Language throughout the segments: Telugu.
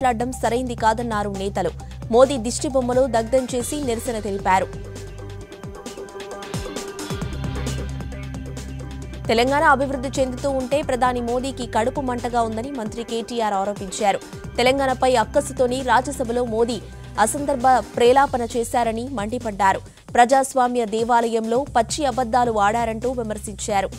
మాట్లాడడం సరైంది కాదన్నారు నేతలు మోదీ దిష్టి బొమ్మలు దగ్ధం చేసి నిరసన తెలిపారు తెలంగాణ అభివృద్ధి చెందుతూ ఉంటే ప్రధాని మోదీకి కడుపు మంటగా ఉందని మంత్రి కేటీఆర్ ఆరోపించారు తెలంగాణపై అక్కసుతోని రాజ్యసభలో మోదీ అసందర్భ ప్రేలాపన చేశారని మండిపడ్డారు ప్రజాస్వామ్య దేవాలయంలో పచ్చి అబద్దాలు వాడారంటూ విమర్శించారు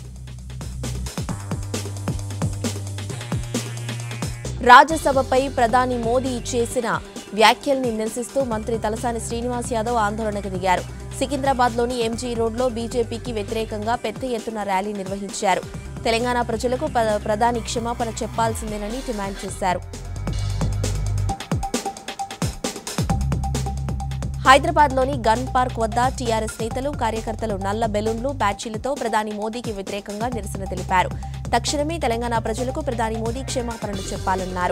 రాజ్యసభపై ప్రధాని మోదీ చేసిన వ్యాఖ్యల్ని నిరసిస్తూ మంత్రి తలసాని శ్రీనివాస్ యాదవ్ ఆందోళనకు దిగారు సికింద్రాబాద్లోని ఎంజీ రోడ్లో బీజేపీకి వ్యతిరేకంగా పెద్ద ఎత్తున ర్యాలీ నిర్వహించారు తెలంగాణ ప్రజలకు ప్ర- ప్రధాని క్షమాపణ చెప్పాల్సిందేనని డిమాండ్ చేశారు హైదరాబాద్లోని గన్ పార్క్ వద్ద టీఆర్ఎస్ నేతలు కార్యకర్తలు నల్ల బెలూన్లు బ్యాడ్జీలతో ప్రధాని మోదీకి వ్యతిరేకంగా నిరసన తెలిపారు తక్షణమే తెలంగాణ ప్రజలకు ప్రధాని మోదీ క్షమాపణలు చెప్పాలన్నారు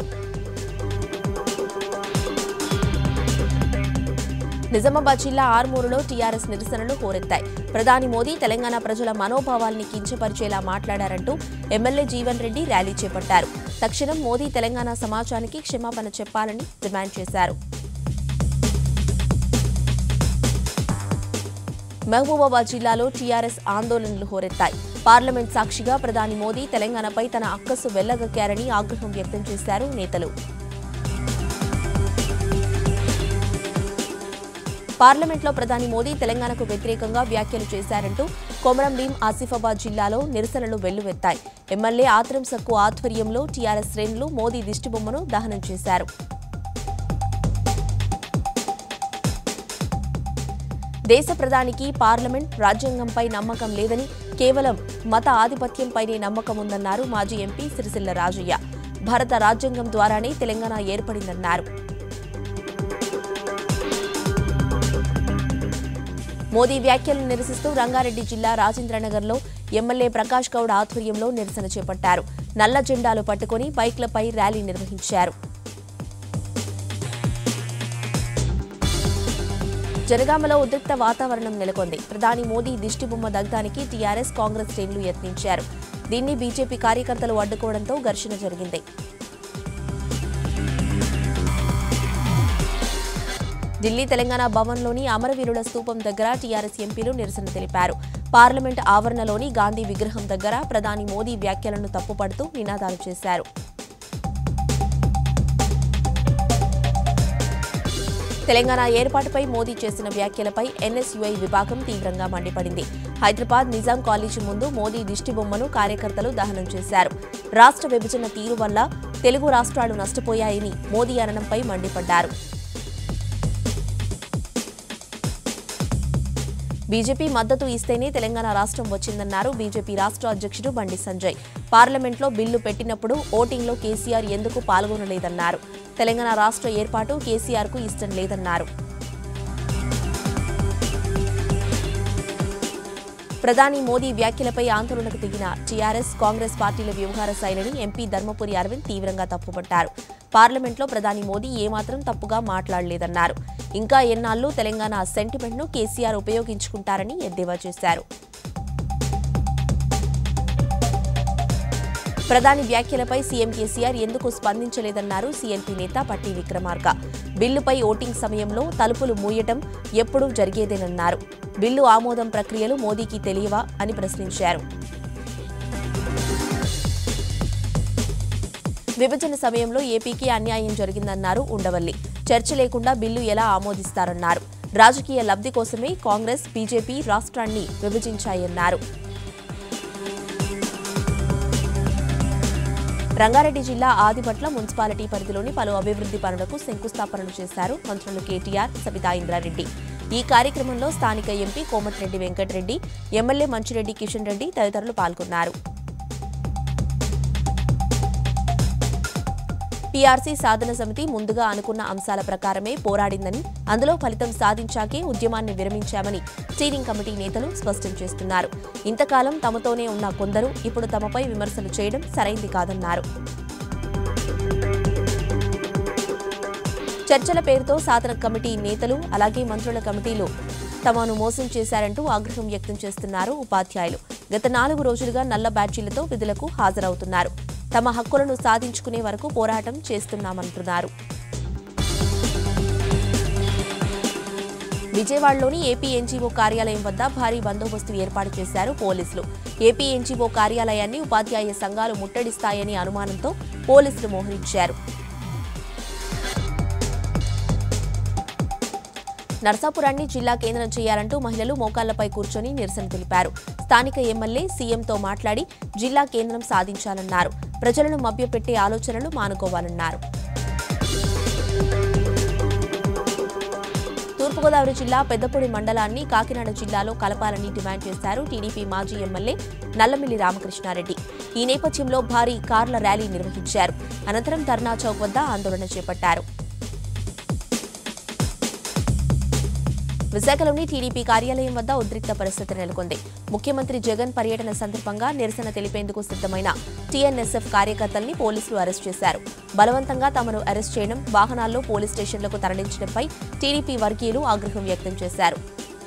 నిజామాబాద్ జిల్లా ఆర్మూరులో టీఆర్ఎస్ నిరసనలు హోరెత్తాయి ప్రధాని మోదీ తెలంగాణ ప్రజల మనోభావాల్ని కించపరిచేలా మాట్లాడారంటూ ఎమ్మెల్యే జీవన్ రెడ్డి ర్యాలీ చేపట్టారు తక్షణం మోదీ తెలంగాణ సమాజానికి క్షమాపణ చెప్పాలని డిమాండ్ చేశారు మహబూబాబాద్ జిల్లాలో టీఆర్ఎస్ ఆందోళనలు హోరెత్తాయి పార్లమెంట్ సాక్షిగా ప్రధాని మోదీ తెలంగాణపై తన అక్కసు వెళ్లగక్కారని ఆగ్రహం వ్యక్తం చేశారు నేతలు పార్లమెంట్లో ప్రధాని మోదీ తెలంగాణకు వ్యతిరేకంగా వ్యాఖ్యలు చేశారంటూ కొమరం భీం ఆసిఫాబాద్ జిల్లాలో నిరసనలు వెల్లువెత్తాయి ఎమ్మెల్యే ఆత్రం సక్కు ఆధ్వర్యంలో టీఆర్ఎస్ శ్రేణులు మోదీ దిష్టిబొమ్మను దహనం చేశారు దేశ ప్రధానికి పార్లమెంట్ రాజ్యాంగంపై నమ్మకం లేదని కేవలం మత ఆధిపత్యంపైనే నమ్మకం ఉందన్నారు మాజీ ఎంపీ సిరిసిల్ల రాజయ్య భారత రాజ్యాంగం ద్వారానే తెలంగాణ ఏర్పడిందన్నారు మోదీ వ్యాఖ్యలను నిరసిస్తూ రంగారెడ్డి జిల్లా రాజేంద్రనగర్లో ఎమ్మెల్యే ప్రకాష్ గౌడ్ ఆధ్వర్యంలో నిరసన చేపట్టారు నల్ల జెండాలు పట్టుకుని బైక్లపై ర్యాలీ నిర్వహించారు జనగామలో ఉద్రిక్త వాతావరణం నెలకొంది ప్రధాని మోదీ దిష్టిబొమ్మ దగ్ధానికి టీఆర్ఎస్ కాంగ్రెస్ శ్రేణులు యత్నించారు దీన్ని బీజేపీ కార్యకర్తలు అడ్డుకోవడంతో ఘర్షణ జరిగింది ఢిల్లీ తెలంగాణ భవన్లోని అమరవీరుల స్తూపం దగ్గర టీఆర్ఎస్ ఎంపీలు నిరసన తెలిపారు పార్లమెంట్ ఆవరణలోని గాంధీ విగ్రహం దగ్గర ప్రధాని మోదీ వ్యాఖ్యలను తప్పుపడుతూ నినాదాలు చేశారు తెలంగాణ ఏర్పాటుపై మోదీ చేసిన వ్యాఖ్యలపై ఎన్ఎస్యుఐ విభాగం తీవ్రంగా మండిపడింది హైదరాబాద్ నిజాం కాలేజీ ముందు మోదీ దిష్టిబొమ్మను కార్యకర్తలు దహనం చేశారు రాష్ట్ర విభజన తీరు వల్ల తెలుగు రాష్ట్రాలు నష్టపోయాయని మోదీ అనడంపై మండిపడ్డారు బీజేపీ మద్దతు ఇస్తేనే తెలంగాణ రాష్ట్రం వచ్చిందన్నారు బీజేపీ రాష్ట్ర అధ్యక్షుడు బండి సంజయ్ పార్లమెంట్లో బిల్లు పెట్టినప్పుడు ఓటింగ్లో కేసీఆర్ ఎందుకు పాల్గొనలేదన్నారు తెలంగాణ రాష్ట్ర ఏర్పాటు కేసీఆర్కు ఇష్టం లేదన్నారు ప్రధాని మోదీ వ్యాఖ్యలపై ఆందోళనకు దిగిన టీఆర్ఎస్ కాంగ్రెస్ పార్టీల వ్యవహార శైలిని ఎంపీ ధర్మపురి అరవింద్ తీవ్రంగా తప్పుపట్టారు పార్లమెంట్లో ప్రధాని మోదీ ఏమాత్రం తప్పుగా మాట్లాడలేదన్నారు ఇంకా ఎన్నాళ్లు తెలంగాణ సెంటిమెంట్ను కేసీఆర్ ఉపయోగించుకుంటారని ఎద్దేవా చేశారు ప్రధాని వ్యాఖ్యలపై సీఎం కేసీఆర్ ఎందుకు స్పందించలేదన్నారు సీఎల్పీ నేత పట్టి విక్రమార్క బిల్లుపై ఓటింగ్ సమయంలో తలుపులు మూయటం ఎప్పుడూ జరిగేదేనన్నారు బిల్లు ఆమోదం ప్రక్రియలు మోదీకి తెలియవా అని ప్రశ్నించారు విభజన సమయంలో ఏపీకి అన్యాయం జరిగిందన్నారు ఉండవల్లి చర్చ లేకుండా బిల్లు ఎలా ఆమోదిస్తారన్నారు రాజకీయ లబ్ధి కోసమే కాంగ్రెస్ బీజేపీ రాష్ట్రాన్ని విభజించాయన్నారు రంగారెడ్డి జిల్లా ఆదిపట్ల మున్సిపాలిటీ పరిధిలోని పలు అభివృద్ధి పనులకు శంకుస్థాపనలు చేశారు మంత్రులు కేటీఆర్ సబితా ఇంద్రారెడ్డి ఈ కార్యక్రమంలో స్థానిక ఎంపీ కోమటిరెడ్డి వెంకటరెడ్డి ఎమ్మెల్యే మంచిరెడ్డి కిషన్ రెడ్డి తదితరులు పాల్గొన్నారు పీఆర్సీ సాధన సమితి ముందుగా అనుకున్న అంశాల ప్రకారమే పోరాడిందని అందులో ఫలితం సాధించాకే ఉద్యమాన్ని విరమించామని స్టీరింగ్ కమిటీ నేతలు స్పష్టం చేస్తున్నారు ఇంతకాలం తమతోనే ఉన్న కొందరు ఇప్పుడు తమపై విమర్శలు చేయడం సరైంది కాదన్నారు చర్చల పేరుతో సాధన కమిటీ నేతలు అలాగే మంత్రుల కమిటీలు తమను మోసం చేశారంటూ ఆగ్రహం వ్యక్తం చేస్తున్నారు ఉపాధ్యాయులు గత నాలుగు రోజులుగా నల్ల బ్యాడ్జీలతో విధులకు హాజరవుతున్నారు తమ హక్కులను సాధించుకునే వరకు పోరాటం చేస్తున్నామంటున్నారు విజయవాడలోని ఏపీ ఎన్జీఓ కార్యాలయం వద్ద భారీ బందోబస్తు ఏర్పాటు చేశారు పోలీసులు ఏపీ ఎన్జీఓ కార్యాలయాన్ని ఉపాధ్యాయ సంఘాలు ముట్టడిస్తాయని అనుమానంతో పోలీసులు మోహరించారు నర్సాపురాన్ని జిల్లా కేంద్రం చేయాలంటూ మహిళలు మోకాళ్లపై కూర్చొని నిరసన తెలిపారు స్థానిక ఎమ్మెల్యే సీఎంతో మాట్లాడి జిల్లా కేంద్రం సాధించాలన్నారు ప్రజలను మభ్యపెట్టే ఆలోచనలు మానుకోవాలన్నారు తూర్పుగోదావరి జిల్లా పెద్దపూడి మండలాన్ని కాకినాడ జిల్లాలో కలపాలని డిమాండ్ చేశారు టీడీపీ మాజీ ఎమ్మెల్యే నల్లమిల్లి రామకృష్ణారెడ్డి ఈ నేపథ్యంలో భారీ కార్ల ర్యాలీ నిర్వహించారు అనంతరం ధర్నా చౌక్ వద్ద ఆందోళన చేపట్టారు విశాఖలోని టీడీపీ కార్యాలయం వద్ద ఉద్రిక్త పరిస్థితి నెలకొంది ముఖ్యమంత్రి జగన్ పర్యటన సందర్భంగా నిరసన తెలిపేందుకు సిద్ధమైన టీఎన్ఎస్ఎఫ్ కార్యకర్తల్ని పోలీసులు అరెస్ట్ చేశారు బలవంతంగా తమను అరెస్ట్ చేయడం వాహనాల్లో పోలీస్ స్టేషన్లకు తరలించడంపై టీడీపీ వర్గీయులు ఆగ్రహం వ్యక్తం చేశారు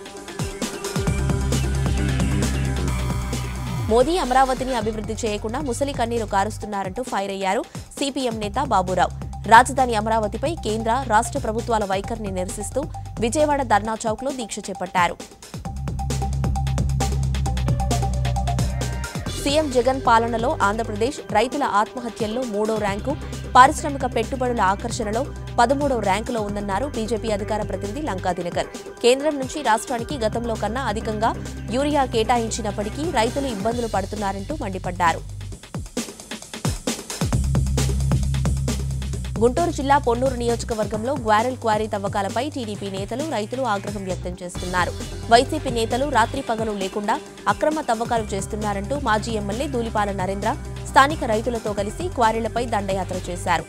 మోదీ అమరావతిని అభివృద్ధి చేయకుండా ముసలి కన్నీరు కారుస్తున్నారంటూ ఫైర్ అయ్యారు సిపిఎం నేత బాబురావు రాజధాని అమరావతిపై కేంద్ర రాష్ట్ర ప్రభుత్వాల వైఖరిని నిరసిస్తూ విజయవాడ ధర్నా చౌక్లో దీక్ష చేపట్టారు సీఎం జగన్ పాలనలో ఆంధ్రప్రదేశ్ రైతుల ఆత్మహత్యల్లో మూడో ర్యాంకు పారిశ్రామిక పెట్టుబడుల ఆకర్షణలో పదమూడో ర్యాంకులో ఉందన్నారు బీజేపీ అధికార ప్రతినిధి లంకా దినకర్ కేంద్రం నుంచి రాష్ట్రానికి గతంలో కన్నా అధికంగా యూరియా కేటాయించినప్పటికీ రైతులు ఇబ్బందులు పడుతున్నారంటూ మండిపడ్డారు గుంటూరు జిల్లా పొన్నూరు నియోజకవర్గంలో గ్వారెల్ క్వారీ తవ్వకాలపై టీడీపీ నేతలు రైతులు ఆగ్రహం వ్యక్తం చేస్తున్నారు వైసీపీ నేతలు రాత్రి పగలు లేకుండా అక్రమ తవ్వకాలు చేస్తున్నారంటూ మాజీ ఎమ్మెల్యే దూలిపాల నరేంద్ర స్థానిక రైతులతో కలిసి క్వారీలపై దండయాత్ర చేశారు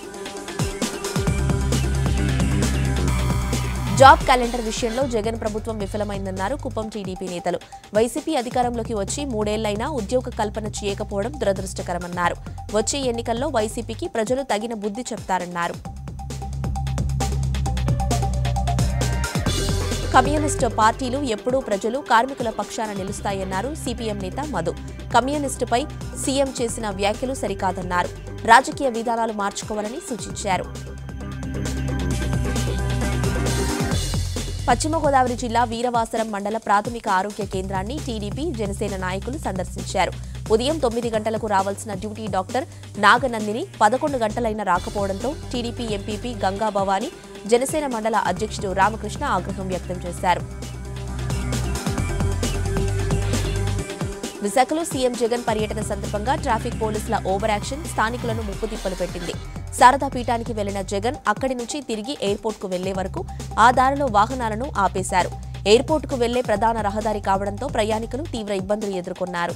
జాబ్ క్యాలెండర్ విషయంలో జగన్ ప్రభుత్వం విఫలమైందన్నారు కుప్పం టీడీపీ నేతలు వైసీపీ అధికారంలోకి వచ్చి మూడేళ్లైనా ఉద్యోగ కల్పన చేయకపోవడం దురదృష్టకరమన్నారు వచ్చే ఎన్నికల్లో వైసీపీకి ప్రజలు తగిన బుద్ధి చెప్తారన్నారు కమ్యూనిస్టు పార్టీలు ఎప్పుడూ ప్రజలు కార్మికుల పక్షాన నిలుస్తాయన్నారు సిపిఎం నేత మధు కమ్యూనిస్టుపై సీఎం చేసిన వ్యాఖ్యలు సరికాదన్నారు రాజకీయ విధానాలు మార్చుకోవాలని సూచించారు పశ్చిమ గోదావరి జిల్లా వీరవాసరం మండల ప్రాథమిక ఆరోగ్య కేంద్రాన్ని టీడీపీ జనసేన నాయకులు సందర్శించారు ఉదయం తొమ్మిది గంటలకు రావాల్సిన డ్యూటీ డాక్టర్ నాగనందిని పదకొండు గంటలైన రాకపోవడంతో టీడీపీ ఎంపీపీ గంగా భవానీ జనసేన మండల అధ్యక్షుడు రామకృష్ణ ఆగ్రహం వ్యక్తం చేశారు విశాఖలో సీఎం జగన్ పర్యటన సందర్భంగా ట్రాఫిక్ పోలీసుల ఓవర్ యాక్షన్ స్థానికులను ముప్పుతిప్పలు పెట్టింది శారదా పీఠానికి వెళ్లిన జగన్ అక్కడి నుంచి తిరిగి ఎయిర్పోర్ట్కు వెళ్లే వరకు ఆ దారిలో వాహనాలను ఆపేశారు ఎయిర్పోర్ట్కు వెళ్లే ప్రధాన రహదారి కావడంతో ప్రయాణికులు తీవ్ర ఇబ్బందులు ఎదుర్కొన్నారు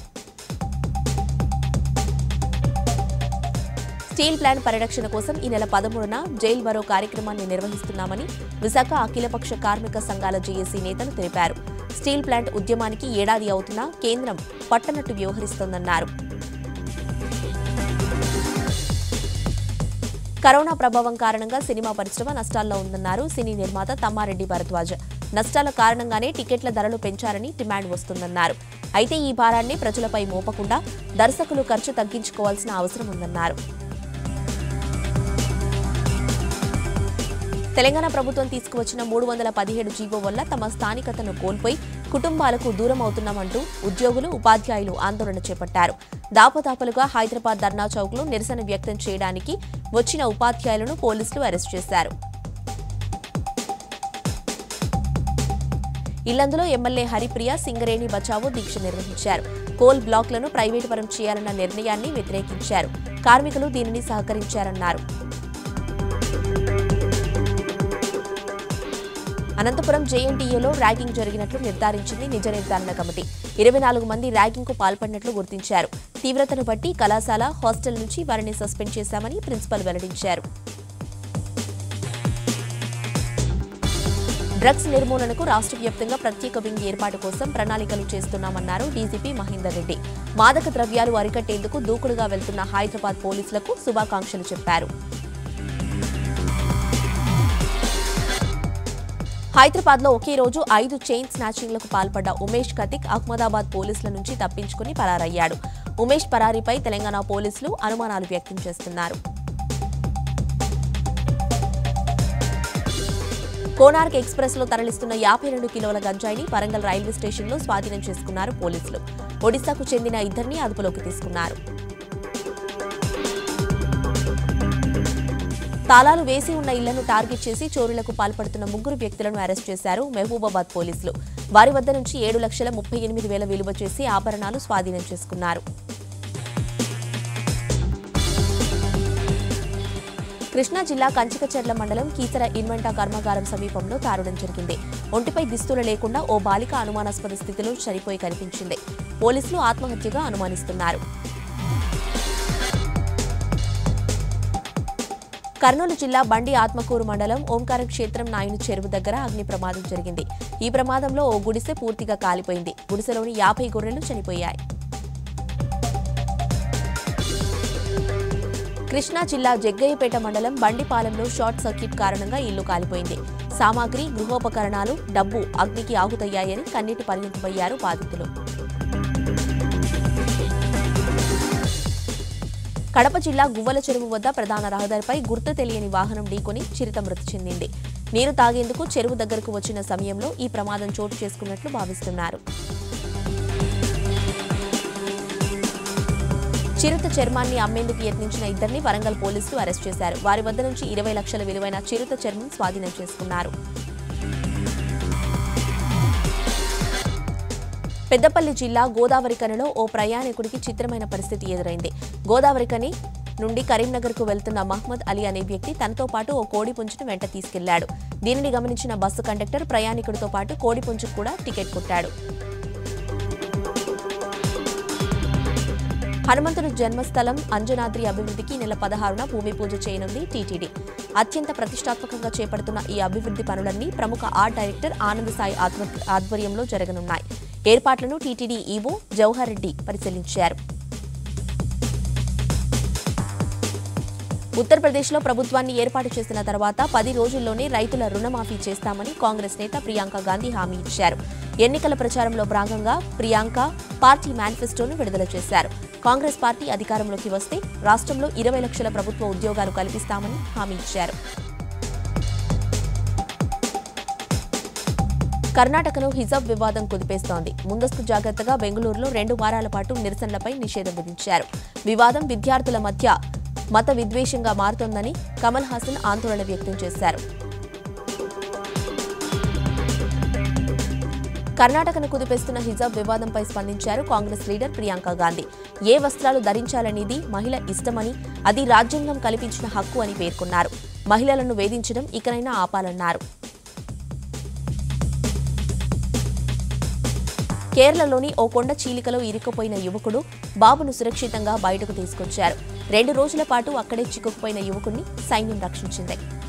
స్టీల్ ప్లాంట్ పరిరక్షణ కోసం ఈ నెల పదమూడున జైల్ బరో కార్యక్రమాన్ని నిర్వహిస్తున్నామని విశాఖ అఖిలపక్ష కార్మిక సంఘాల జేఏసీ నేతలు తెలిపారు స్టీల్ ప్లాంట్ ఉద్యమానికి ఏడాది అవుతున్నా కేంద్రం పట్టనట్టు వ్యవహరిస్తోందన్నారు కరోనా ప్రభావం కారణంగా సినిమా పరిశ్రమ నష్టాల్లో ఉందన్నారు సినీ నిర్మాత తమ్మారెడ్డి భరద్వాజ్ నష్టాల కారణంగానే టికెట్ల ధరలు పెంచారని డిమాండ్ వస్తుందన్నారు అయితే ఈ భారాన్ని ప్రజలపై మోపకుండా దర్శకులు ఖర్చు తగ్గించుకోవాల్సిన అవసరం ఉందన్నారు తెలంగాణ ప్రభుత్వం తీసుకువచ్చిన మూడు వందల పదిహేడు జీవో వల్ల తమ స్థానికతను కోల్పోయి కుటుంబాలకు దూరం అవుతున్నామంటూ ఉద్యోగులు ఉపాధ్యాయులు ఆందోళన చేపట్టారు దాపదాపలుగా హైదరాబాద్ ధర్నా చౌక్లో నిరసన వ్యక్తం చేయడానికి వచ్చిన ఉపాధ్యాయులను పోలీసులు అరెస్ట్ చేశారు ఇల్లందులో ఎమ్మెల్యే హరిప్రియ సింగరేణి బచావో దీక్ష నిర్వహించారు కోల్ బ్లాక్లను ప్రైవేటు పరం చేయాలన్న నిర్ణయాన్ని వ్యతిరేకించారు కార్మికులు దీనిని సహకరించారన్నారు అనంతపురం జేఎన్టీయూలో ర్యాగింగ్ జరిగినట్లు నిర్ధారించింది నిజ నిర్ధారణ కమిటీ ఇరవై నాలుగు మంది ర్యాగింగ్కు పాల్పడినట్లు గుర్తించారు తీవ్రతను బట్టి కళాశాల హాస్టల్ నుంచి వారిని సస్పెండ్ చేశామని ప్రిన్సిపల్ వెల్లడించారు డ్రగ్స్ నిర్మూలనకు రాష్ట్ర వ్యాప్తంగా ప్రత్యేక వింగ్ ఏర్పాటు కోసం ప్రణాళికలు చేస్తున్నామన్నారు డీజీపీ మహేందర్ రెడ్డి మాదక ద్రవ్యాలు అరికట్టేందుకు దూకుడుగా వెళ్తున్న హైదరాబాద్ పోలీసులకు శుభాకాంక్షలు చెప్పారు హైదరాబాద్ లో ఒకే రోజు ఐదు చైన్ స్నాచింగ్లకు పాల్పడ్డ ఉమేష్ కతిక్ అహ్మదాబాద్ పోలీసుల నుంచి తప్పించుకుని పరారయ్యాడు ఉమేష్ పరారీపై తెలంగాణ పోలీసులు అనుమానాలు వ్యక్తం చేస్తున్నారు కోనార్క్ ఎక్స్ప్రెస్ లో తరలిస్తున్న యాభై రెండు కిలోల గంజాయిని వరంగల్ రైల్వే స్టేషన్లో స్వాధీనం చేసుకున్నారు పోలీసులు ఒడిశాకు చెందిన ఇద్దరిని అదుపులోకి తీసుకున్నారు తాళాలు వేసి ఉన్న ఇళ్లను టార్గెట్ చేసి చోరులకు పాల్పడుతున్న ముగ్గురు వ్యక్తులను అరెస్ట్ చేశారు మహబూబాబాద్ పోలీసులు వారి వద్ద నుంచి ఏడు లక్షల ముప్పై ఎనిమిది వేల విలువ చేసి ఆభరణాలు స్వాధీనం చేసుకున్నారు కృష్ణా జిల్లా కంచికచెర్ల మండలం కీసర ఇన్వెంటా కర్మాగారం సమీపంలో దారుణం జరిగింది ఒంటిపై దిస్తులు లేకుండా ఓ బాలిక అనుమానాస్పద స్థితిలో చనిపోయి కనిపించింది పోలీసులు ఆత్మహత్యగా అనుమానిస్తున్నారు కర్నూలు జిల్లా బండి ఆత్మకూరు మండలం ఓంకార క్షేత్రం నాయుని చెరువు దగ్గర అగ్ని ప్రమాదం జరిగింది ఈ ప్రమాదంలో ఓ గుడిసె పూర్తిగా కాలిపోయింది గుడిసెలోని యాభై గొర్రెలు చనిపోయాయి కృష్ణా జిల్లా జగ్గయ్యపేట మండలం బండిపాలెంలో షార్ట్ సర్క్యూట్ కారణంగా ఇల్లు కాలిపోయింది సామాగ్రి గృహోపకరణాలు డబ్బు అగ్నికి ఆహుతయ్యాయని కన్నీటి పరిమితమయ్యారు బాధితులు కడప జిల్లా గువ్వల చెరువు వద్ద ప్రధాన రహదారిపై గుర్తు తెలియని వాహనం ఢీకొని చిరుత మృతి చెందింది నీరు తాగేందుకు చెరువు దగ్గరకు వచ్చిన సమయంలో ఈ ప్రమాదం చోటు చేసుకున్నట్లు భావిస్తున్నారు చిరుత చర్మాన్ని అమ్మేందుకు యత్నించిన ఇద్దరిని వరంగల్ పోలీసులు అరెస్ట్ చేశారు వారి వద్ద నుంచి ఇరవై లక్షల విలువైన చిరుత చర్మం స్వాధీనం చేసుకున్నారు పెద్దపల్లి జిల్లా గోదావరికనిలో ఓ ప్రయాణికుడికి చిత్రమైన పరిస్థితి ఎదురైంది గోదావరికని నుండి కరీంనగర్కు వెళ్తున్న మహ్మద్ అలీ అనే వ్యక్తి తనతో పాటు ఓ కోడి పుంజును వెంట తీసుకెళ్లాడు దీనిని గమనించిన బస్సు కండక్టర్ ప్రయాణికుడితో పాటు కోడి పుంజుకు కూడా టికెట్ కొట్టాడు హనుమంతుడి జన్మస్థలం అంజనాద్రి అభివృద్ధికి నెల పదహారున భూమి పూజ చేయనుంది టీటీడీ అత్యంత ప్రతిష్టాత్మకంగా చేపడుతున్న ఈ అభివృద్ధి పనులన్నీ ప్రముఖ ఆర్ట్ డైరెక్టర్ ఆనంద్ సాయి ఆత్మ ఆధ్వర్యంలో జరగనున్నాయి ఏర్పాట్లను టీటీడీ ఈవో జవహర్ రెడ్డి పరిశీలించారు ఉత్తరప్రదేశ్లో ప్రభుత్వాన్ని ఏర్పాటు చేసిన తర్వాత పది రోజుల్లోనే రైతుల రుణమాఫీ చేస్తామని కాంగ్రెస్ నేత ప్రియాంక గాంధీ హామీ ఇచ్చారు ఎన్నికల ప్రచారంలో భాగంగా ప్రియాంక పార్టీ మేనిఫెస్టోను విడుదల చేశారు కాంగ్రెస్ పార్టీ అధికారంలోకి వస్తే రాష్ట్రంలో ఇరవై లక్షల ప్రభుత్వ ఉద్యోగాలు కల్పిస్తామని హామీ ఇచ్చారు కర్ణాటకలో హిజాబ్ వివాదం కుదిపేస్తోంది ముందస్తు జాగ్రత్తగా బెంగళూరులో రెండు వారాల పాటు నిరసనలపై నిషేధం విధించారు వివాదం విద్యార్థుల మధ్య మత విద్వేషంగా మారుతోందని కమల్ హాసన్ ఆందోళన వ్యక్తం చేశారు కర్ణాటకను కుదిపేస్తున్న హిజాబ్ వివాదంపై స్పందించారు కాంగ్రెస్ లీడర్ ప్రియాంక గాంధీ ఏ వస్త్రాలు ధరించాలనేది మహిళ ఇష్టమని అది రాజ్యాంగం కల్పించిన హక్కు అని పేర్కొన్నారు మహిళలను వేధించడం ఇకనైనా ఆపాలన్నారు కేరళలోని ఓ కొండ చీలికలో ఇరుక్కుపోయిన యువకుడు బాబును సురక్షితంగా బయటకు తీసుకొచ్చారు రెండు రోజుల పాటు అక్కడే చిక్కుకుపోయిన యువకుడిని సైన్యం రక్షించింది